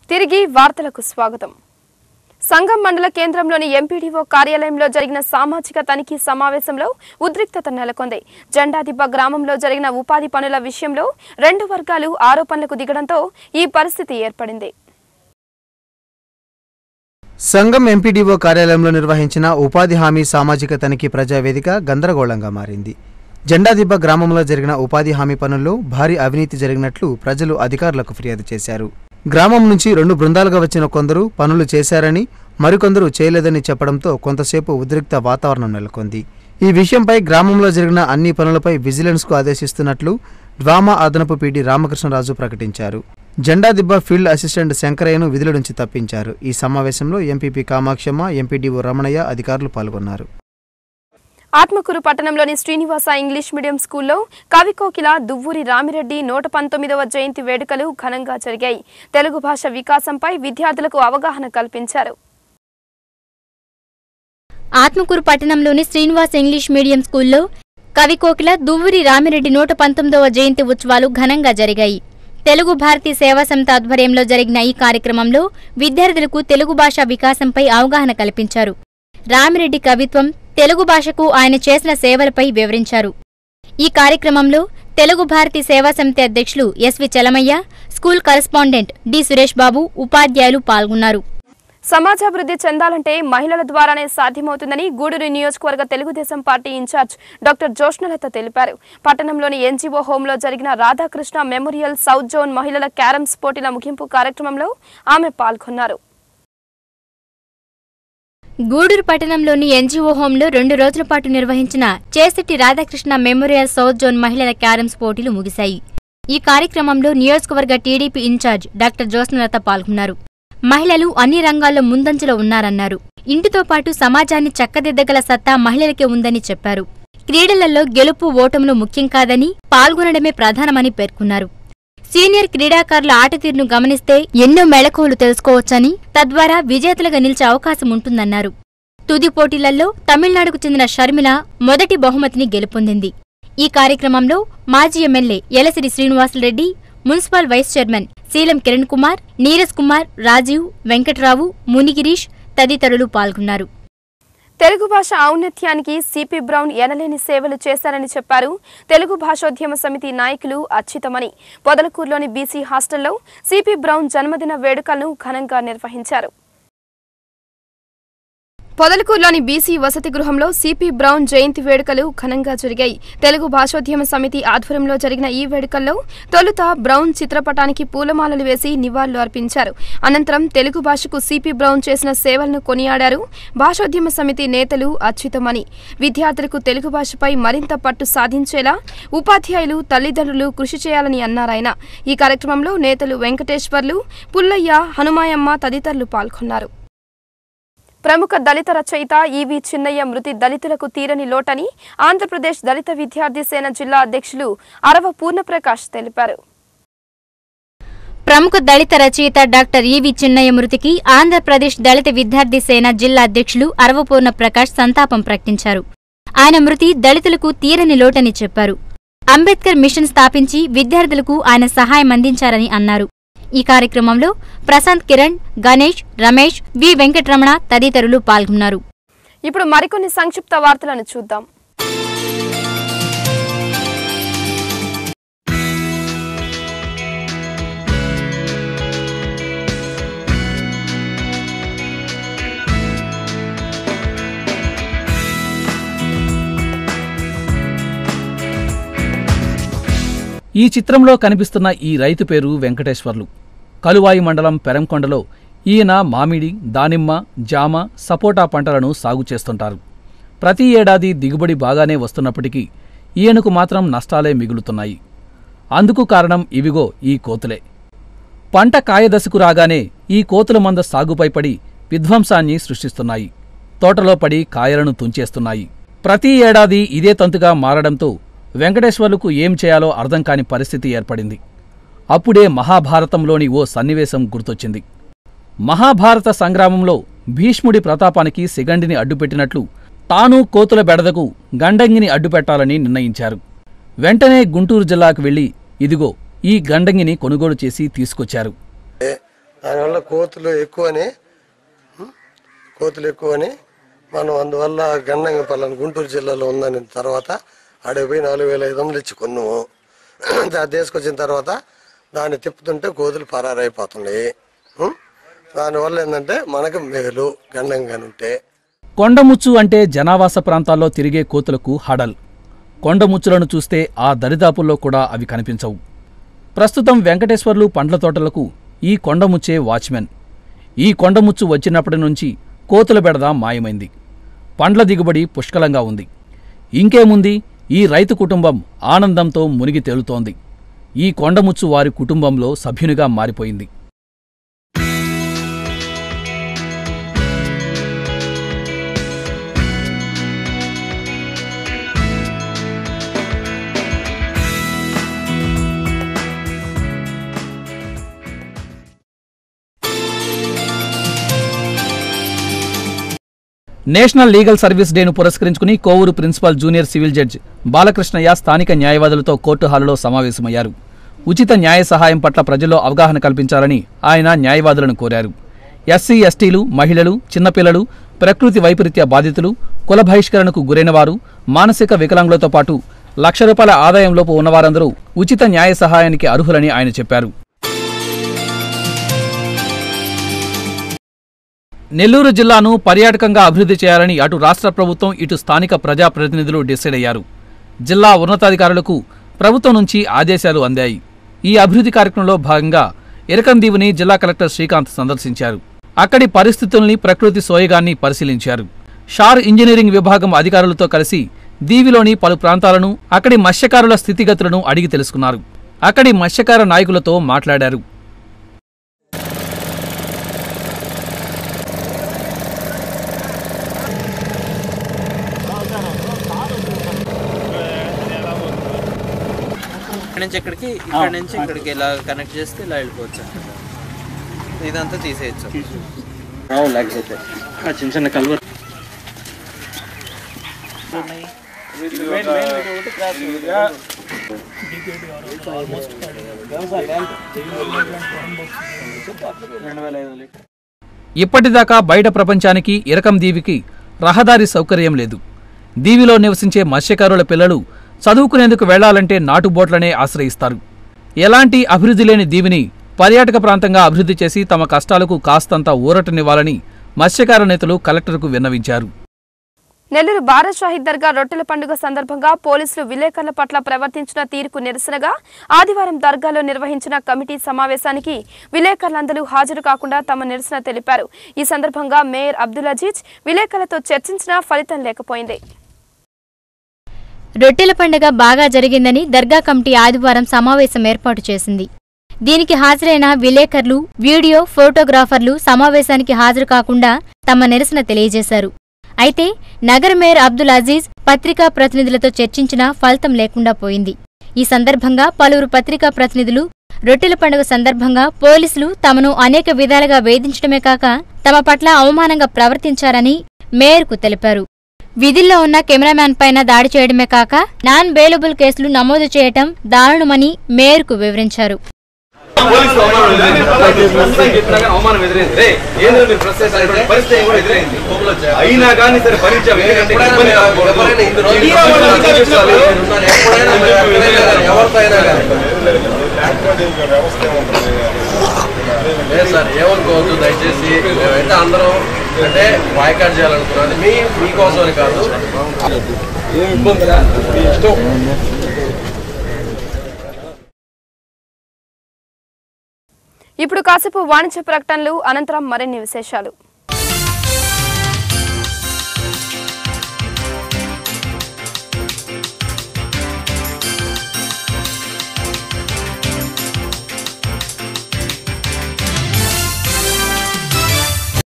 తిరిగి వార్తలకు స్వాగతం సంఘం మండల కేంద్రంలోని ఎంపీడీఓ కార్యాలయంలో జరిగిన సామాజిక తనిఖీ సమావేశంలో ఉద్రిక్తత నెలకొంది జెండాదిబ్బ గ్రామంలో జరిగిన ఉపాధి పనుల విషయంలో రెండు వర్గాలు ఆరోపణలకు దిగడంతో ఈ పరిస్థితి ఏర్పడింది సంఘం ఎంపీడీఓ కార్యాలయంలో నిర్వహించిన ఉపాధి హామీ సామాజిక తనిఖీ ప్రజావేదిక గందరగోళంగా మారింది జెండాదిబ్బ గ్రామంలో జరిగిన ఉపాధి హామీ పనుల్లో భారీ అవినీతి జరిగినట్లు ప్రజలు అధికారులకు ఫిర్యాదు చేశారు గ్రామం నుంచి రెండు బృందాలుగా వచ్చిన కొందరు పనులు చేశారని మరికొందరు చేయలేదని చెప్పడంతో కొంతసేపు ఉద్రిక్త వాతావరణం నెలకొంది ఈ విషయంపై గ్రామంలో జరిగిన అన్ని పనులపై విజిలెన్స్కు ఆదేశిస్తున్నట్లు డ్వామా అదనపు పీడీ రామకృష్ణరాజు ప్రకటించారు జెండాదిబ్బ ఫీల్డ్ అసిస్టెంట్ శంకరయ్యను విధుల నుంచి తప్పించారు ఈ సమావేశంలో ఎంపీపీ కామాక్షమ్మ ఎంపీడీఓ రమణయ్య అధికారులు పాల్గొన్నారు ఆత్మకూరు పట్టణంలోని శ్రీనివాస ఇంగ్లీష్ మీడియం స్కూల్లో కవికోకిల దువ్వూరి రామిరెడ్డి నూట పంతొమ్మిదవ జయంతి వేడుకలు ఘనంగా జరిగాయి తెలుగు భాష వికాసంపై విద్యార్థులకు అవగాహన కల్పించారు ఆత్మకూరు పట్టణంలోని శ్రీనివాస్ ఇంగ్లీష్ మీడియం స్కూల్లో కవికోకిల దువ్వురి రామిరెడ్డి నూట పంతొమ్మిదవ జయంతి ఉత్సవాలు ఘనంగా జరిగాయి తెలుగు భారతీ సేవా సంస్థ ఆధ్వర్యంలో జరిగిన ఈ కార్యక్రమంలో విద్యార్థులకు తెలుగు భాష వికాసంపై అవగాహన కల్పించారు రామిరెడ్డి కవిత్వం తెలుగు భాషకు ఆయన చేసిన సేవలపై వివరించారు ఈ కార్యక్రమంలో తెలుగు భారతీ సేవా సమితి అధ్యక్షులు S V Chalamayya school correspondent D Suresh Babu ఉపాధ్యాయులు పాల్గొన్నారు సమాజాభివృద్ధి చెందాలంటే మహిళల ద్వారానే సాధ్యమవుతుందని గూడూరు నియోజకవర్గ Telugu Desam party incharge doctor Joshnalatha తెలిపారు పట్టణంలోని ఎన్జీఓ హోంలో జరిగిన రాధాకృష్ణ మెమోరియల్ సౌత్ జోన్ మహిళల క్యారమ్స్ పోటీల ముగింపు కార్యక్రమంలో ఆమె పాల్గొన్నారు గూడూరు పట్టణంలోని ఎన్జీఓ హోంలో రెండు రోజుల పాటు నిర్వహించిన Chesetti Radhakrishna memorial south zone మహిళల క్యారమ్స్ పోటీలు ముగిశాయి ఈ కార్యక్రమంలో నియోజకవర్గ టీడీపీ ఇన్ఛార్జ్ డాక్టర్ జ్యోత్స్నలత పాల్గొన్నారు మహిళలు అన్ని రంగాల్లో ముందంజలో ఉన్నారన్నారు ఇంటితో పాటు సమాజాన్ని చక్కదిద్దగల సత్తా మహిళలకే ఉందని చెప్పారు క్రీడలలో గెలుపు ఓటములు ముఖ్యం కాదని పాల్గొనడమే ప్రధానమని పేర్కొన్నారు సీనియర్ క్రీడాకారుల ఆటతీరును గమనిస్తే ఎన్నో మెళకువలు తెలుసుకోవచ్చని తద్వారా విజేతలుగా నిలిచే అవకాశం ఉంటుందన్నారు తుది పోటీలలో తమిళనాడుకు చెందిన షర్మిల మొదటి బహుమతిని గెలుపొందింది ఈ కార్యక్రమంలో మాజీ MLA Elasiri Srinivasulu Reddy municipal vice chairman Seelam Kiran Kumar Neeraj Kumar Rajiv Venkatrao Munigirish తదితరులు పాల్గొన్నారు తెలుగు భాష ఔన్నత్యానికి సిపి బ్రౌన్ ఎనలేని సేవలు చేశారని చెప్పారు తెలుగు భాషోద్యమ సమితి నాయకులు అచ్యుతమణి పొదలకూరులోని బీసీ హాస్టల్లో సిపి బ్రౌన్ జన్మదిన వేడుకలను ఘనంగా నిర్వహించారు పొదలకూరులోని బీసీ వసతి గృహంలో సిపి బ్రౌన్ జయంతి వేడుకలు ఘనంగా జరిగాయి తెలుగు భాషోద్యమ సమితి ఆధ్వర్యంలో జరిగిన ఈ వేడుకల్లో తొలుత బ్రౌన్ చిత్రపటానికి పూలమాలలు వేసి నివాళులు అర్పించారు అనంతరం తెలుగు భాషకు సిపి బ్రౌన్ చేసిన సేవలను కొనియాడారు భాషోద్యమ సమితి నేతలు అచ్యుతమణి విద్యార్థులకు తెలుగు భాషపై మరింత పట్టు సాధించేలా ఉపాధ్యాయులు తల్లిదండ్రులు కృషి చేయాలని అన్నారాయన ఈ కార్యక్రమంలో నేతలు వెంకటేశ్వర్లు పుల్లయ్య హనుమాయమ్మ తదితరులు పాల్గొన్నారు ప్రముఖ దళిత రచయిత ఈవి చిన్నయ్య మృతి దళితులకు తీరని లోటని ఆంధ్రప్రదేశ్ దళిత విద్యార్థి సేన జిల్లా అధ్యక్షులు అరవ పూర్ణప్రకాష్ తెలిపారు ప్రముఖ దళిత రచయిత డాక్టర్ ఈవి చిన్నయ్య మృతికి ఆంధ్రప్రదేశ్ దళిత విద్యార్థి సేన జిల్లా అధ్యక్షులు అరవపూర్ణ ప్రకాష్ సంతాపం ప్రకటించారు ఆయన మృతి దళితులకు తీరని లోటని చెప్పారు అంబేద్కర్ మిషన్ స్థాపించి విద్యార్థులకు ఆయన సహాయం అందించారని అన్నారు ఈ కార్యక్రమంలో ప్రశాంత్ కిరణ్ గణేష్ రమేష్ వి వెంకటరమణ తదితరులు పాల్గొన్నారు ఇప్పుడు మరికొన్ని సంక్షిప్త వార్తలను చూద్దాం ఈ చిత్రంలో కనిపిస్తున్న ఈ రైతు పేరు వెంకటేశ్వర్లు కలువాయి మండలం పెరంకొండలో ఈయన మామిడి దానిమ్మ జామ సపోటా పంటలను సాగు చేస్తుంటారు ప్రతి ఏడాది దిగుబడి బాగానే వస్తున్నప్పటికీ ఈయనకు మాత్రం నష్టాలే మిగులుతున్నాయి అందుకు కారణం ఇవిగో ఈ కోతులే పంట కాయదశకు రాగానే ఈ కోతుల మంద సాగుపై పడి విధ్వంసాన్ని సృష్టిస్తున్నాయి తోటలో పడి కాయలను తుంచేస్తున్నాయి ప్రతి ఏడాది ఇదే తంతుగా మారడంతో వెంకటేశ్వర్లకు ఏం చేయాలో అర్థం కాని పరిస్థితి ఏర్పడింది అప్పుడే మహాభారతంలోని ఓ సన్నివేశం గుర్తొచ్చింది మహాభారత సంగ్రామంలో భీష్ముడి ప్రతాపానికి సిగండిని అడ్డుపెట్టినట్లు తాను కోతుల బెడదకు గండంగిని అడ్డుపెట్టాలని నిర్ణయించారు వెంటనే గుంటూరు జిల్లాకు వెళ్లి ఇదిగో ఈ గండంగిని కొనుగోలు చేసి తీసుకొచ్చారు దానివల్ల కోతులు ఎక్కువని ఉం? కోతులు ఎక్కువని మనం అందువల్ల గండంగపల్లని గుంటూరు జిల్లాలో ఉందని తర్వాత ఆడికి పోయి నాలుగు వేల ఐదు వందలు ఇచ్చి కొన్నాము అది తీసుకొచ్చిన తర్వాత దాన్ని తిప్పుతుంటే కోతులు పరారైపోతున్నాయి ఉం? దానివల్ల ఏంటంటే మనకు మేలు గండంగాని ఉంటే కొండముచ్చు అంటే జనావాస ప్రాంతాల్లో తిరిగే కోతులకు హడల్ కొండముచ్చులను చూస్తే ఆ దరిదాపుల్లో కూడా అవి కనిపించవు ప్రస్తుతం వెంకటేశ్వర్లు పండ్ల తోటలకు ఈ కొండముచ్చే వాచ్మెన్ ఈ కొండముచ్చు వచ్చినప్పటి నుంచి కోతుల బెడద మాయమైంది పండ్ల దిగుబడి పుష్కలంగా ఉంది ఇంకేముంది ఈ రైతు కుటుంబం ఆనందంతో మునిగి తేలుతోంది ఈ కొండముచ్చు వారి కుటుంబంలో సభ్యునిగా మారిపోయింది నేషనల్ లీగల్ సర్వీస్ డేను పురస్కరించుకుని Kovur principal junior civil judge Balakrishnaiah స్థానిక న్యాయవాదులతో కోర్టు హాలులో సమావేశమయ్యారు ఉచిత న్యాయ సహాయం పట్ల ప్రజల్లో అవగాహన కల్పించాలని ఆయన న్యాయవాదులను కోరారు ఎస్సీ ఎస్టీలు మహిళలు చిన్నపిల్లలు ప్రకృతి వైపరీత్య బాధితులు కుల బహిష్కరణకు గురైన వారు మానసిక వికలాంగులతో పాటు లక్ష రూపాయల ఆదాయంలోపు ఉన్నవారందరూ ఉచిత న్యాయ సహాయానికి అర్హులని ఆయన చెప్పారు నెల్లూరు జిల్లాను పర్యాటకంగా అభివృద్ధి చేయాలని అటు రాష్ట్ర ప్రభుత్వం ఇటు స్థానిక ప్రజాప్రతినిధులు డిసైడ్ అయ్యారు జిల్లా ఉన్నతాధికారులకు ప్రభుత్వం నుంచి ఆదేశాలు అందాయి ఈ అభివృద్ధి కార్యక్రమంలో భాగంగా ఎరకందీవుని జిల్లా కలెక్టర్ శ్రీకాంత్ సందర్శించారు అక్కడి పరిస్థితుల్ని ప్రకృతి సోయగాన్ని పరిశీలించారు షార్ ఇంజనీరింగ్ విభాగం అధికారులతో కలిసి దీవిలోని పలు ప్రాంతాలను అక్కడి మత్స్యకారుల స్థితిగతులను అడిగి తెలుసుకున్నారు అక్కడి మత్స్యకార నాయకులతో మాట్లాడారు ఇక్కడ నుంచి ఇక్కడికి ఇక్కడ నుంచి ఇక్కడికి ఇలా కనెక్ట్ చేస్తే ఇలా వెళ్ళిపోవచ్చు ఇదంతా తీసేయచ్చు లేకపోతే చిన్న చిన్న కలువరు ఇప్పటిదాకా బయట ప్రపంచానికి ఇరకం దీవికి రహదారి సౌకర్యం లేదు దీవిలో నివసించే మత్స్యకారుల పిల్లలు చదువుకునేందుకు వెళ్లాలంటే నాటుబోట్లనే ఆశ్రయిస్తారు ఎలాంటి అభివృద్ధి లేని దీవిని పర్యాటక ప్రాంతంగా అభివృద్ధి చేసి తమ కష్టాలకు కాస్తంత ఊరటనివ్వాలని మత్స్యకార నేతలు కలెక్టర్కు విన్నవించారు నెల్లూరు భారత్ షాహిద్ దర్గా రొట్టెల పండుగ సందర్భంగా పోలీసులు విలేకరుల పట్ల ప్రవర్తించిన తీరుకు నిరసనగా ఆదివారం దర్గాలో నిర్వహించిన కమిటీ సమావేశానికి విలేకరులందరూ హాజరు కాకుండా తమ నిరసన తెలిపారు ఈ సందర్భంగా మేయర్ అబ్దుల్ అజీజ్ విలేకరులతో చర్చించినా ఫలితం లేకపోయింది రొట్టెల పండుగ బాగా జరిగిందని దర్గా కమిటీ ఆదివారం సమావేశం ఏర్పాటు చేసింది దీనికి హాజరైన విలేకరులు వీడియో ఫోటోగ్రాఫర్లు సమావేశానికి హాజరు కాకుండా తమ నిరసన తెలియజేశారు అయితే నగర మేయర్ అబ్దుల్ అజీజ్ పత్రికా ప్రతినిధులతో చర్చించినా ఫలితం లేకుండా పోయింది ఈ సందర్భంగా పలువురు పత్రికా ప్రతినిధులు రొట్టెల పండుగ సందర్భంగా పోలీసులు తమను అనేక విధాలుగా వేధించడమే కాక తమ పట్ల అవమానంగా ప్రవర్తించారని మేయర్కు తెలిపారు విధుల్లో ఉన్న కెమెరామ్యాన్ పైన దాడి చేయడమే కాక నాన్ బెయిలబుల్ కేసులు నమోదు చేయటం దారుణమని మేయర్కు వివరించారు అవమానం ఎదురైంది ఏందో మీరు ప్రెస్ చేశారు పరిస్థితి కూడా ఎదురైంది అయినా కానీ సరే భరించాం ఎందుకంటే ఇబ్బంది కాకూడదు. ఈ రోజు మనం చూపించాలి. లేదు సార్ ఏమనుకోవద్దు దయచేసి మేమైతే అందరం అంటే బాయ్కాట్ చేయాలనుకున్నది మీ మీకోసం అని కాదు ఇప్పుడు కాసేపు వాణిజ్య ప్రకటనలు అనంతరం మరిన్ని విశేషాలు